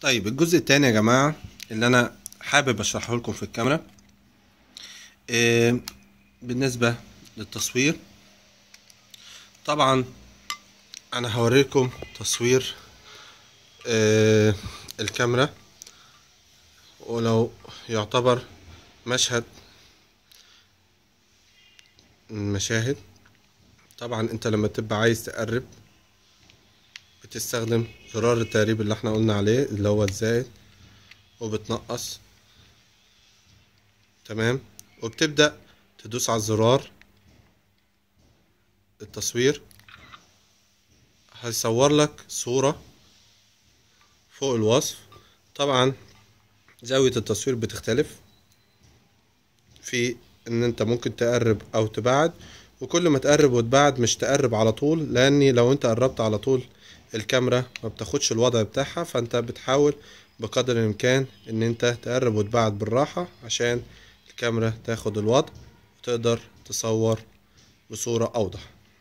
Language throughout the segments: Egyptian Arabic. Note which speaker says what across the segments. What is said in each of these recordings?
Speaker 1: طيب الجزء التاني يا جماعة اللي أنا حابب أشرحه لكم في الكاميرا إيه بالنسبة للتصوير طبعا أنا هوريكم تصوير إيه الكاميرا ولو يعتبر مشهد من المشاهد طبعا انت لما تبقى عايز تقرب بتستخدم زرار التقريب اللي احنا قلنا عليه اللي هو الزائد وبتنقص تمام وبتبدأ تدوس على الزرار التصوير هيصور لك صورة فوق الوصف طبعا زاوية التصوير بتختلف في ان انت ممكن تقرب او تبعد وكل ما تقرب وتبعد مش تقرب على طول لاني لو انت قربت على طول الكاميرا ما بتاخدش الوضع بتاعها فانت بتحاول بقدر الامكان ان انت تقرب وتبعد بالراحة عشان الكاميرا تاخد الوضع وتقدر تصور بصورة اوضح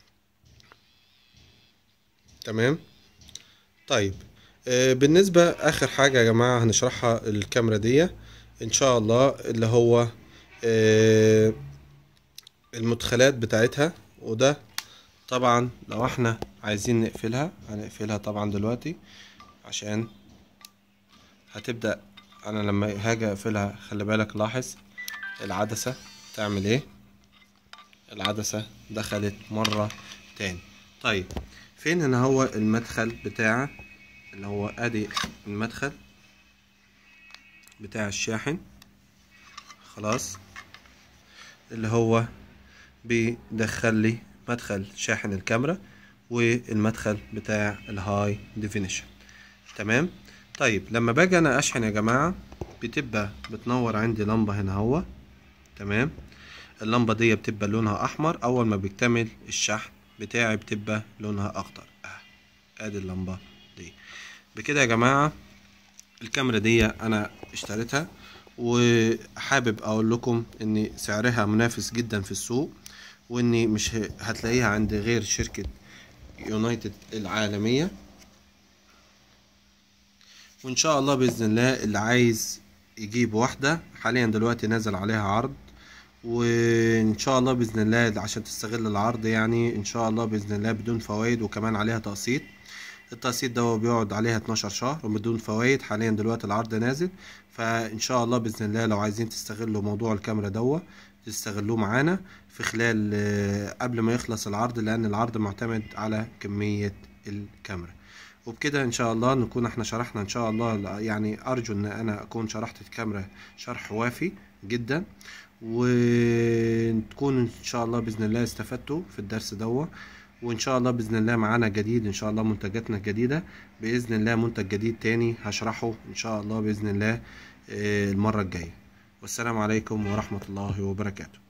Speaker 1: تمام طيب آه بالنسبة اخر حاجة يا جماعة هنشرحها الكاميرا دي ان شاء الله اللي هو آه المدخلات بتاعتها وده طبعا لو احنا عايزين نقفلها هنقفلها طبعا دلوقتي عشان هتبدأ انا لما هاجي اقفلها خلي بالك لاحظ العدسة تعمل ايه العدسة دخلت مرة تاني طيب فين هنا هو المدخل بتاع اللي هو ادي المدخل بتاع الشاحن خلاص اللي هو بيدخل لي مدخل شاحن الكاميرا والمدخل بتاع الهاي ديفينيشن تمام طيب لما باجي انا اشحن يا جماعه بتبقى بتنور عندي لمبه هنا هو تمام اللمبه دي بتبقى لونها احمر اول ما بيكتمل الشحن بتاعي بتبقى لونها اخضر اه ادي اللمبه دي بكده يا جماعه الكاميرا دي انا اشتريتها وحابب اقول لكم ان سعرها منافس جدا في السوق واني مش هتلاقيها عند غير شركة يونايتد العالمية وان شاء الله باذن الله اللي عايز يجيب واحدة حاليا دلوقتي نازل عليها عرض وان شاء الله باذن الله عشان تستغل العرض يعني ان شاء الله باذن الله بدون فوائد وكمان عليها تقسيط التقسيط ده بيقعد عليها 12 شهر وبدون فوائد حاليا دلوقتي العرض نازل فان شاء الله باذن الله لو عايزين تستغلوا موضوع الكاميرا دوا تستغلوه معانا في خلال قبل ما يخلص العرض لان العرض معتمد على كمية الكاميرا وبكده ان شاء الله نكون احنا شرحنا ان شاء الله يعني ارجو ان انا اكون شرحت الكاميرا شرح وافي جدا وتكون ان شاء الله باذن الله استفدتوا في الدرس دوا وان شاء الله باذن الله معانا جديد ان شاء الله منتجاتنا الجديده باذن الله منتج جديد تاني هشرحه ان شاء الله باذن الله المره الجايه والسلام عليكم ورحمه الله وبركاته